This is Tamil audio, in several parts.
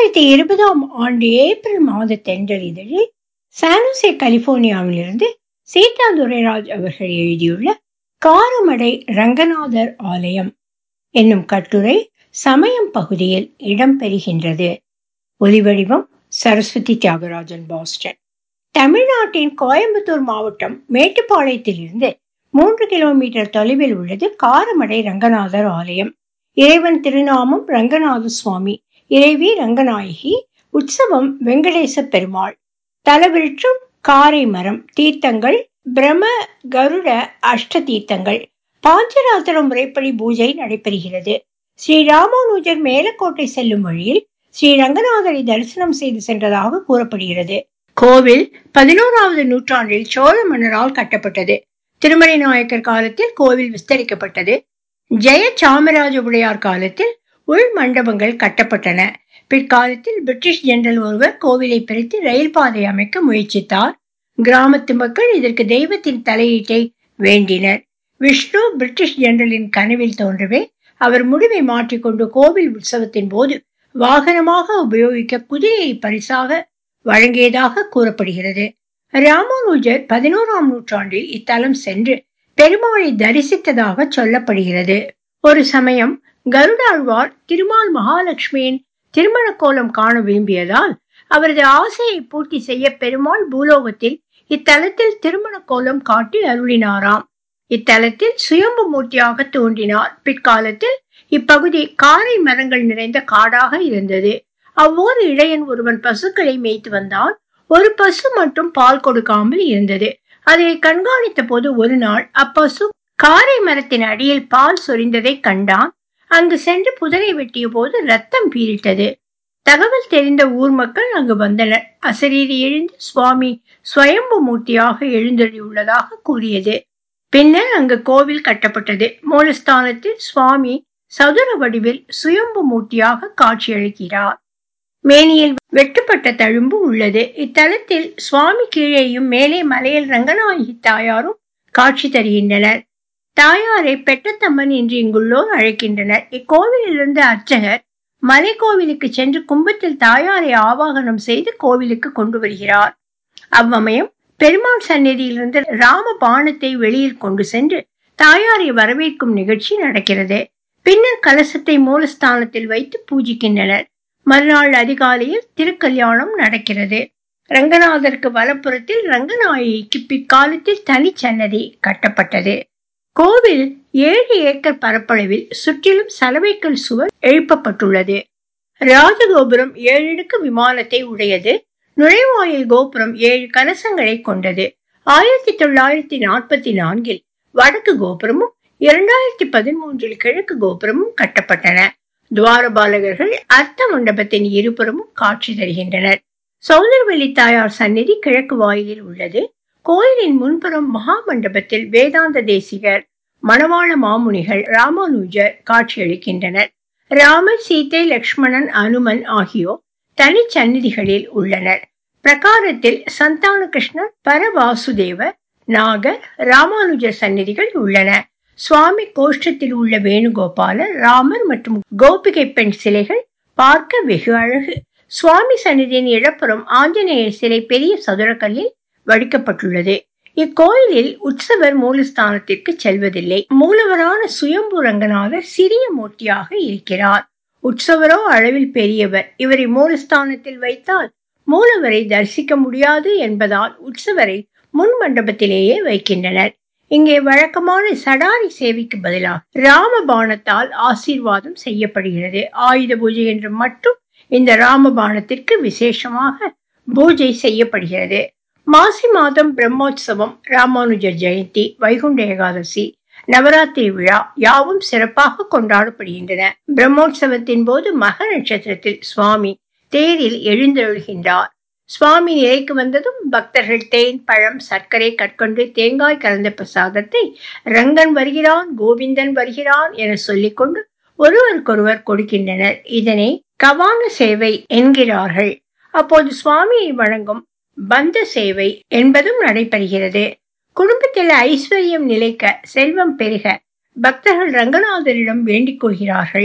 இரண்டாயிரத்தி இருபதாம் ஆண்டு ஏப்ரல் மாத தென்றல் இதழில் சானுசே கலிபோர்னியாவிலிருந்து சீதா துரைராஜ் அவர்கள் எழுதியுள்ள காரமடை ரங்கநாதர் ஆலயம் என்னும் கட்டுரை சமயம் பகுதியில் இடம்பெறுகின்றது ஒலிவடிவம் சரஸ்வதி தியாகராஜன் பாஸ்டன் தமிழ்நாட்டின் கோயம்புத்தூர் மாவட்டம் மேட்டுப்பாளையத்திலிருந்து மூன்று கிலோமீட்டர் தொலைவில் உள்ளது காரமடை ரங்கநாதர் ஆலயம் இறைவன் திருநாமம் ரங்கநாத சுவாமி இறைவி ரங்கநாயகி உற்சவம் வெங்கடேச பெருமாள் தலவிருட்சம் காரை மரம் தீர்த்தங்கள் பிரம கருட அஷ்ட தீர்த்தங்கள் பாஞ்சராத்திர முறைப்படி பூஜை நடைபெறுகிறது ஸ்ரீ ராமானுஜர் மேலக்கோட்டை செல்லும் வழியில் ஸ்ரீ ரங்கநாதரை தரிசனம் செய்து சென்றதாக கூறப்படுகிறது கோவில் பதினோராவது நூற்றாண்டில் சோழ மன்னரால் கட்டப்பட்டது திருமலை நாயக்கர் காலத்தில் கோவில் விஸ்தரிக்கப்பட்டது ஜெய சாமராஜ உடையார் காலத்தில் உள் மண்டபங்கள் கட்டப்பட்டன பிற்காலத்தில் பிரிட்டிஷ் ஜெனரல் ஒருவர் கோவிலை பிரித்து ரயில் பாதை அமைக்க முயற்சித்தார் கிராமத்து மக்கள் இதற்கு தெய்வத்தின் தலையீட்டை வேண்டினர் விஷ்ணு பிரிட்டிஷ் ஜெனரலின் கனவில் தோன்றவே அவர் முடிவை மாற்றிக்கொண்டு கோவில் உற்சவத்தின் போது வாகனமாக உபயோகிக்க குதிரையை பரிசாக வழங்கியதாக கூறப்படுகிறது ராமானுஜர் பதினோராம் நூற்றாண்டில் இத்தலம் சென்று பெருமாளை தரிசித்ததாக சொல்லப்படுகிறது ஒரு சமயம் கருடாழ்வார் திருமால் மகாலட்சுமியின் திருமண கோலம் காண விரும்பியதால் அவரது ஆசையை பூர்த்தி செய்ய பெருமாள் பூலோகத்தில் இத்தலத்தில் திருமண கோலம் காட்டி அருளினாராம் இத்தலத்தில் சுயம்பு மூர்த்தியாக தோன்றினார் பிற்காலத்தில் இப்பகுதி காரை மரங்கள் நிறைந்த காடாக இருந்தது அவ்வோரு இடையன் ஒருவன் பசுக்களை மேய்த்து வந்தான் ஒரு பசு மட்டும் பால் கொடுக்காமல் இருந்தது அதை கண்காணித்த போது ஒரு நாள் அப்பசு காரை மரத்தின் அடியில் பால் சொரிந்ததை கண்டான் அங்கு சென்று புதரை வெட்டிய போது ரத்தம் பீரிட்டது தகவல் தெரிந்த ஊர் மக்கள் அங்கு வந்தனர் அசரீரி எழுந்து சுவாமி ஸ்வயம்பு மூர்த்தியாக எழுந்தொழியுள்ளதாக கூறியது பின்னர் அங்கு கோவில் கட்டப்பட்டது மூலஸ்தானத்தில் சுவாமி சதுர வடிவில் சுயம்பு மூர்த்தியாக காட்சியளிக்கிறார் மேனியில் வெட்டுப்பட்ட தழும்பு உள்ளது இத்தலத்தில் சுவாமி கீழேயும் மேலே மலையில் ரங்கநாயகி தாயாரும் காட்சி தருகின்றனர் தாயாரை பெட்டத்தம்மன் என்று இங்குள்ளோர் அழைக்கின்றனர் இக்கோவிலிருந்து அர்ச்சகர் மலை கோவிலுக்கு சென்று கும்பத்தில் தாயாரை ஆவாகனம் செய்து கோவிலுக்கு கொண்டு வருகிறார் அவ்வமயம் பெருமாள் சந்நிதியிலிருந்து ராம பானத்தை வெளியில் கொண்டு சென்று தாயாரை வரவேற்கும் நிகழ்ச்சி நடக்கிறது பின்னர் கலசத்தை மூலஸ்தானத்தில் வைத்து பூஜிக்கின்றனர் மறுநாள் அதிகாலையில் திருக்கல்யாணம் நடக்கிறது ரங்கநாதருக்கு வலப்புறத்தில் ரங்கநாயகிக்கு பிற்காலத்தில் தனி சன்னதி கட்டப்பட்டது கோவில் ஏழு ஏக்கர் பரப்பளவில் சுற்றிலும் சலவைக்கல் சுவர் எழுப்பப்பட்டுள்ளது ராஜகோபுரம் ஏழடுக்கு விமானத்தை உடையது நுழைவாயில் கோபுரம் ஏழு கலசங்களை கொண்டது ஆயிரத்தி தொள்ளாயிரத்தி நாற்பத்தி நான்கில் வடக்கு கோபுரமும் இரண்டாயிரத்தி பதிமூன்றில் கிழக்கு கோபுரமும் கட்டப்பட்டன துவாரபாலகர்கள் அர்த்த மண்டபத்தின் இருபுறமும் காட்சி தருகின்றனர் சௌந்தரவல்லி தாயார் சந்நிதி கிழக்கு வாயிலில் உள்ளது கோயிலின் முன்புறம் மகா மண்டபத்தில் வேதாந்த தேசிகர் மணவாள மாமுனிகள் ராமானுஜர் காட்சியளிக்கின்றனர் ராமர் சீதை லக்ஷ்மணன் அனுமன் ஆகியோர் தனி சந்நிதிகளில் உள்ளனர் பிரகாரத்தில் சந்தான கிருஷ்ணர் பரவாசுதேவர் நாகர் ராமானுஜர் சந்நிதிகள் உள்ளன சுவாமி கோஷ்டத்தில் உள்ள வேணுகோபாலர் ராமர் மற்றும் கோபிகை பெண் சிலைகள் பார்க்க வெகு அழகு சுவாமி சந்நிதியின் இடப்புறம் ஆஞ்சநேயர் சிலை பெரிய சதுரக்கல்லில் வடிக்கப்பட்டுள்ளது இக்கோயிலில் உற்சவர் மூலஸ்தானத்திற்கு செல்வதில்லை மூலவரான சுயம்பு ரங்கநாதர் சிறிய மூர்த்தியாக இருக்கிறார் உற்சவரோ அளவில் பெரியவர் இவரை மூலஸ்தானத்தில் வைத்தால் மூலவரை தரிசிக்க முடியாது என்பதால் உற்சவரை முன் மண்டபத்திலேயே வைக்கின்றனர் இங்கே வழக்கமான சடாரி சேவைக்கு பதிலாக ராமபாணத்தால் ஆசீர்வாதம் செய்யப்படுகிறது ஆயுத பூஜை என்று மட்டும் இந்த ராமபாணத்திற்கு விசேஷமாக பூஜை செய்யப்படுகிறது மாசி மாதம் பிரம்மோற்சவம் ராமானுஜர் ஜெயந்தி வைகுண்ட ஏகாதசி நவராத்திரி விழா யாவும் சிறப்பாக கொண்டாடப்படுகின்றன பிரம்மோற்சவத்தின் போது மக நட்சத்திரத்தில் சுவாமி தேரில் எழுந்தருள்கின்றார் சுவாமி நிலைக்கு வந்ததும் பக்தர்கள் தேன் பழம் சர்க்கரை கற்கொண்டு தேங்காய் கலந்த பிரசாதத்தை ரங்கன் வருகிறான் கோவிந்தன் வருகிறான் என சொல்லிக்கொண்டு ஒருவருக்கொருவர் கொடுக்கின்றனர் இதனை கவான சேவை என்கிறார்கள் அப்போது சுவாமியை வழங்கும் பந்த சேவை என்பதும் நடைபெறுகிறது குடும்பத்தில் ஐஸ்வர்யம் நிலைக்க செல்வம் பெருக பக்தர்கள் ரங்கநாதரிடம் வேண்டிக் கொள்கிறார்கள்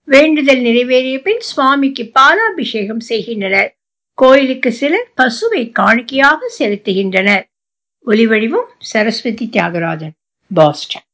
வேண்டுதல் நிறைவேறிய பின் சுவாமிக்கு பாலாபிஷேகம் செய்கின்றனர் கோயிலுக்கு சிலர் பசுவை காணிக்கையாக செலுத்துகின்றனர் ஒலிவடிவம் சரஸ்வதி தியாகராஜன் பாஸ்டன்